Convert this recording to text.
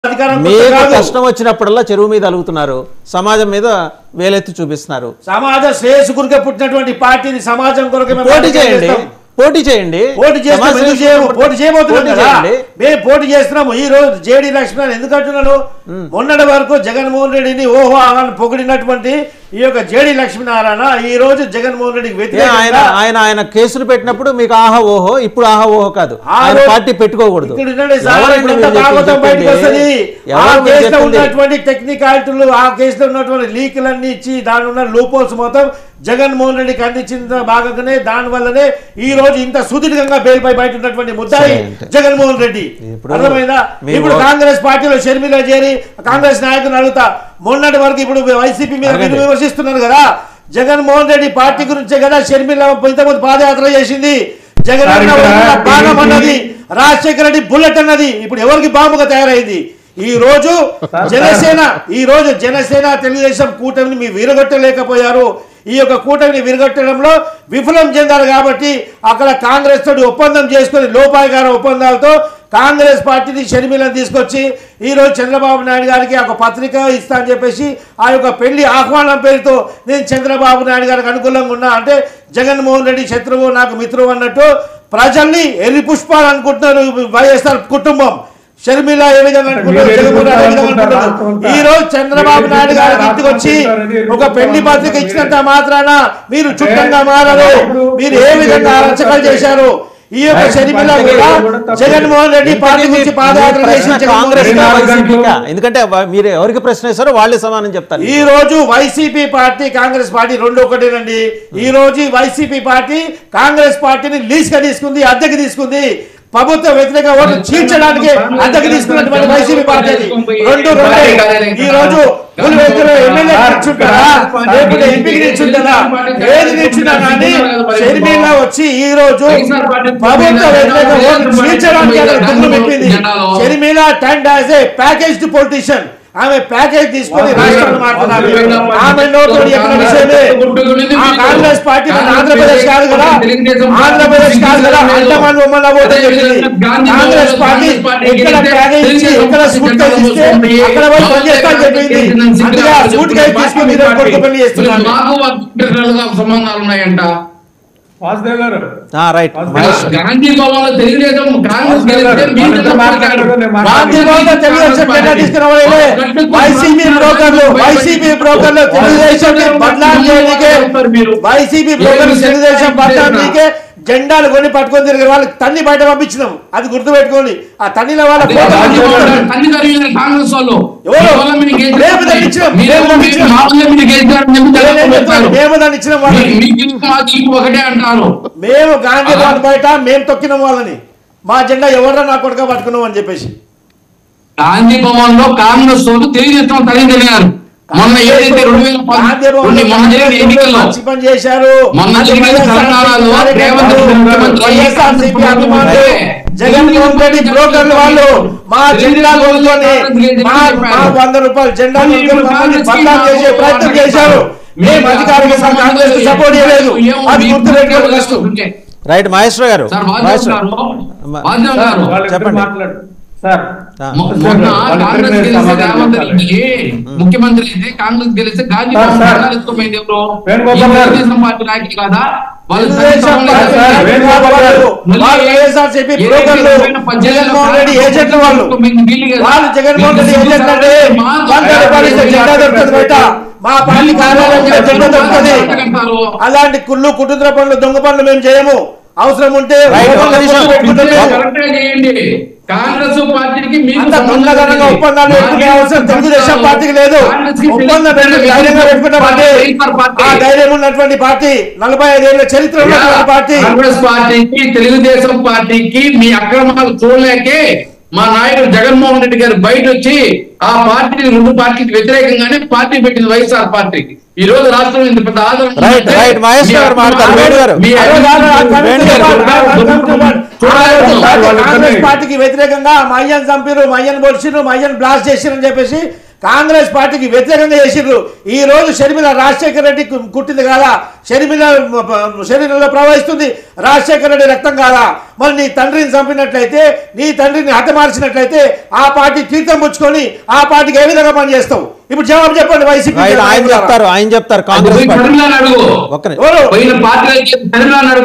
అధికారం కొత్త మీకు కాదు. కష్టం వచ్చినప్పుడల్లా చెరువు మీద అలుగుతున్నారు సమాజం మీద వేలెత్తి చూపిస్తున్నారు సమాజ శ్రేయస్సు కొరకే పుట్టినటువంటి పార్టీని సమాజం కొరకే మేము పోటీ రాజకీయం చేయండి చేస్తాం. పోటీ చేయండి పోటీ చేస్తాం సమాజ ఎందుకు చేయము శ్రేయస్సు పోటీ చేయబోతున్నాం పోటీ కదా చేయండి. మేము పోటీ చేస్తున్నాము ఈ రోజు జేడి లక్ష్మణ్ ఎందుకు అంటున్నాను మొన్నటి వరకు జగన్మోహన్ రెడ్డిని ఓహో అని పొగిడినటువంటి ఈ యొక్క జేడి లక్ష్మీనారాయణ ఈ రోజు జగన్మోహన్ రెడ్డికి ఏ, ఆయన వ్యతిరేకంగా ఆయన ఆయన కేసులు పెట్టినప్పుడు మీకు ఆహా ఓహో ఇప్పుడు ఆహా ఓహో కాదు ఆ ఆయన రోజు- పార్టీ పెట్టుకోకూడదు ఇక్కడ ఉండండి సార్, ఎవరండి ఇప్పుడు మీరు అంతా భాగవతం చెప్పింది? బయటకు వస్తది. ఆ ఎవరు మీరు కేసులో చెప్పింది? ఉన్నటువంటి టెక్నికాలిటీలు ఆ కేసులో ఉన్నటువంటి లీకులన్నీ ఇచ్చి దాని ఉన్న లూపోల్స్ మొత్తం జగన్మోహన్ రెడ్డికి అందించిన భాగంగానే దాని వల్లనే ఈ రోజు ఇంత సుదీర్ఘంగా బెయిల్పై బయట ఉన్నటువంటి ముద్దాయి సరే అంటే. జగన్మోహన్ రెడ్డి ఇప్పుడు అర్థమైందా మీ ఇప్పుడు ఓ- కాంగ్రెస్ పార్టీలో షర్మిల చేరి కాంగ్రెస్ నాయకుని అడుగుతా మొన్నటి వరకు ఇప్పుడు వైసీపీ మీద అడగండి. మీరు విమర్శిస్తున్నారు కదా జగన్మోహన్ రెడ్డి పార్టీ గురించే కదా షర్మిల ఇంతకుముందు పాదయాత్ర చేసింది జగన్ సార్, అన్న ఇక్కడ వదిలిన బాణం టీడీపీ అన్నది రాజశేఖర రెడ్డి బుల్లెట్ అన్నది ఇప్పుడు ఎవరికి బాంబుగా తయారైంది ఈ రోజు జనసేన ఈ రోజు జనసేన తెలుగుదేశం కూటమిని మీ విరగొట్టలేకపోయారు ఈ యొక్క కూటమిని విరగొట్టడంలో విఫలం చెందారు కాబట్టి అక్కడ కాంగ్రెస్ తోటి ఒప్పందం చేసుకుని లోపాయకార ఒప్పందాలతో కాంగ్రెస్ పార్టీని షర్మిలను తీసుకొచ్చి ఈ రోజు చంద్రబాబు నాయుడు గారికి ఒక పత్రిక ఇస్తా అని చెప్పేసి ఆ యొక్క పెళ్లి ఆహ్వానం పేరుతో నేను చంద్రబాబు నాయుడు గారికి అనుకూలంగా ఉన్నా అంటే జగన్మోహన్ రెడ్డి శత్రువు నాకు మిత్రువు అన్నట్టు ప్రజల్ని ఎర్రి పుష్పాలు అనుకుంటున్నారు వైఎస్ఆర్ కుటుంబం షర్మిల ఏ విధంగా అనుకుంటారు మీరు జగన్మోహన్ రెడ్డి ఏ విధంగా అనుకుంటారు, అనుకుంటారు అనుకుంటారు. ఈ రోజు చంద్రబాబు మీరు నాయుడు గారికి అనుకుంటారు, ఇంటికి వచ్చి అనుకుంటారు, ఒక పెళ్లి పత్రిక మీరు ఇచ్చినంత మాత్రాన మీరు చుట్టంగా మారరు మీరు ఏ విధంగా అరచకాలు చేశారు ఈ యొక్క షర్మిల కూడా జగన్మోహన్ రెడ్డి పార్టీ గురించి పాదయాత్ర చేసి ప్రశ్న జగన్మోహన్ కాంగ్రెస్ రెడ్డి కా, నాలుగు వైసీపీ గంటలు. కా? ఎందుకంటే వ- మీరు ఎవరికి ప్రశ్న వేస్తారో వాళ్ళే సమానం చెప్తారు ఈ రోజు వైసీపీ పార్టీ కాంగ్రెస్ పార్టీ రెండు ఒకటేనండి ఈ రోజు వైసీపీ పార్టీ కాంగ్రెస్ పార్టీని లీజ్ గా తీసుకుంది అద్దెకి తీసుకుంది ప్రభుత్వ వ్యతిరేక ఓట్లు చీల్చడానికి అద్దెకి తీసుకున్నటువంటి వైసీపీ పార్టీ అది. రెండు రెండే ఈ రోజు పులివెందులో ఎమ్మెల్యే నిల్చుంటారా లేకపోతే ఎంపీకి నిల్చుంటారా ఏది నిల్చున్నా కానీ షర్మిల వచ్చి ఈ రోజు ప్రభుత్వ వ్యతిరేక ఓట్లు చీల్చడానికి అక్కడ దుమ్ము పెట్టింది Sharmila tend as a packaged politician ఆమె ప్యాకేజ్ తీసుకొని రాష్ట్రాన్ని మాట్లాడాలి ఆమె నోట్లో చెప్పిన విషయమే ఆ కాంగ్రెస్ పార్టీ మన ఆంధ్రప్రదేశ్ కాదు కదా ఆంధ్రప్రదేశ్ కాదు కదా అండమాన్ ఉమ్మన్ అవ్వదు చెప్పింది కాంగ్రెస్ పార్టీ ఎక్కడ ప్యాకేజ్ ఇచ్చి ఎక్కడ సూట్ కేసు ఇస్తే అక్కడ పోయి పనిచేస్తా అని చెప్పింది అందుకే ఆ సూట్ కేసు తీసుకొని ఈరోజు కొడుకు పెళ్లి చేస్తున్నాను మాకు వారికి సంబంధాలు ఉన్నాయంట వాసుదేవ్ గారు ఆ, రైట్ మహేష్ గాంధీ భవన్ లో తెలుగుదేశం కాంగ్రెస్ గెలిస్తే మీ వాళ్ళతో మాట్లాడారు, నేను మాట్లాడాను. గాంధీ భవన్ తెలుగుదేశం జెండా తీసుకురావాలి వైసీపీ బ్రోకర్లు వైసీపీ బ్రోకర్లు తెలుగుదేశం బదలాం చేయడానికే వైసీపీ బ్రోకర్లు తెలుగుదేశం బదలాంకే జెండాలు కొని పట్టుకొని తిరిగి వాళ్ళకి తన్ని బయట పంపించినాం అది గుర్తు పెట్టుకోండి ఆ తన్నిల వాళ్ళ అదే ఫోటో గాంధీ భవన్ పంపించారు. తల్లి తరిగిన కాంగ్రెస్ వాళ్ళు ఎవరు? మీ వల్ల మీరు గెలిచారు. మేము తగ్గించాం. మీరు మేము మీరు తగ్గించాం. మా వల్ల మీరు గెలిచారని చెప్పి నేనేం జగన్ చెప్తాను? చెప్పారు. మేము దాన్ని ఇచ్చిన వాళ్ళని మీ- మీ గెలుపు మా గెలుపు ఒకటే అంటారు మేము గాంధీ భవన్ బయట మేము తొక్కిన వాళ్ళని మా జెండా ఎవరన్నా నా కొడుక పట్టుకున్నాం అని చెప్పేసి గాంధీ భవన్ లో కాంగ్రెస్ వాళ్ళు తెలుగుదేశం తల్లి తెలియారు మొన్న ఏదైతే రెండు వేల గాంధీ భవన్ లో మొన్న జరిగిన ఎన్నికల్లో మంచి పని చేశారు మొన్న అది జరిగిన వైఎస్ఆర్ తెలంగాణలో కాంగ్రెస్ రేవంత్ రెడ్డి ముఖ్యమంత్రి వైఎస్ఆర్సీపీ అభిమానులు జగన్మోహన్ రెడ్డి బ్రోకర్లు వాళ్ళు మా జెండా కొనుక్కొని మా మా వంద రూపాయలు జెండా కొనుక్కొని మమ్మల్ని బదనాం చేసే ప్రయత్నం చేశారు మేము అధికారిక కాంగ్రెస్ సపోర్ట్ చేయలేదు అది గుర్తు పెట్టుకోండి ఫస్ట్ రైట్ మహేశ్వర గారు సార్ మహేశ్వర వాద్యం గారు వాద్యం సార్, గారు వాళ్ళిద్దరు చెప్పండి. మాట్లాడు సార్ ఆ. మొ- మొన్న వాళ్ళిద్దరు కాంగ్రెస్ నేను గెలిస్తే సమాధానం రేవంత్ చెప్పాలి. రెడ్డికి ముఖ్యమంత్రి అయితే కాంగ్రెస్ గెలిస్తే గాంధీ సార్, భవన్ సార్. జెండాలు ఎత్తుకుపోయింది ఎవరు? వేణుగోపాల్ ఈ గారు. తెలుగుదేశం పార్టీ నాయకులు కాదా వాళ్ళు తెలుగుదేశం సంఘంలో పార్టీ సార్, చేశారు. వేణుగోపాల్ గారు. వాళ్ళు వైఎస్ఆర్సీపీ ఏదైతే బ్రోకర్లు రెండు వేల పద్దెనిమిదిలో జగన్మోహన్ రెడ్డి కాంగ్రెస్ ఏజెంట్లు వాళ్ళు తొమ్మిది వీళ్ళు కదా. వాళ్ళు జగన్మోహన్ రెడ్డి మీకు ఏజెంట్ అంటే మా వంద రూపాయలు ఇస్తే జెండా దొరుకుతుంది బయట మా పార్టీ కార్యాలయం మీద జెండా దొరుకుతుంది అలాంటి కుళ్ళు కుటుంబ పనులు దొంగ పనులు మేము చేయము అవసరం ఉంటే Right. ఒప్పందం నిమిషం. పెట్టుకుంటాం మేము. కరెక్టే చేయండి కాంగ్రెస్ పార్టీకి మీకు అంత సంబంధం దొంగతనంగా లేదు. ఒప్పందాలు పెట్టుకునే అవసరం తెలుగుదేశం కాంగ్రెస్కి పార్టీకి లేదు కాంగ్రెస్కి ఒప్పందం పెట్టుకుని ధైర్యంగా పెట్టుకున్నామంటే వైఎస్ఆర్ పార్టీ. ఆ ధైర్యం ఉన్నటువంటి పార్టీ నలభై ఐదేళ్ల చరిత్ర ఉన్నటువంటి పార్టీ కాంగ్రెస్ పార్టీకి తెలుగుదేశం పార్టీకి మీ అక్రమాలు చూడలేకే మా నాయకుడు జగన్మోహన్ రెడ్డి గారు బయట వచ్చి ఆ పార్టీని రెండు పార్టీకి వ్యతిరేకంగానే పార్టీ పెట్టింది వైఎస్ఆర్ పార్టీకి ఈ రోజు రాష్ట్రంలో ఇంత పెద్ద ఆదరణ Right, ఉంటే right. మహేష్ మీ గారు మాట్లాడారు. అక్రమాలు- వేణు గారు. మీ అరే కాదు, ఆ అక్రమాలు- కమిటీ వేణు గారు. ఆ కమిటీ చూడలేదు. పార్టీ- వాళ్ళు కాంగ్రెస్ ఇద్దరిని- పార్టీకి వ్యతిరేకంగా మయ్యన్ చంపిరు మయ్యన్ పొడిచిరు మయ్యన్ బ్లాస్ట్ చేసిరు అని చెప్పేసి కాంగ్రెస్ పార్టీకి వ్యతిరేకంగా చేసిండ్రు ఈ రోజు షర్మిల రాజశేఖర రెడ్డి కు- కుట్టింది కాదా షర్మిల మ- ప- శరీరంలో ప్రవహిస్తుంది రాజశేఖర రెడ్డి రక్తం కాదా మరి నీ తండ్రిని చంపినట్లయితే నీ తండ్రిని హతమార్చినట్లయితే ఆ పార్టీ తీర్థం పుచ్చుకొని ఆ పార్టీకి ఏ విధంగా పనిచేస్తావు ఇప్పుడు జవాబు చెప్పండి వైసీపీ ఆయన ఆయన చెప్తారు ఆయన చెప్తారు అది కాంగ్రెస్ పోయి పార్టీ షర్మిలాని అడుగు ఒక్క నిమిషం. ఎవరు పోయిన పార్టీలో షర్మిలాని అడుగు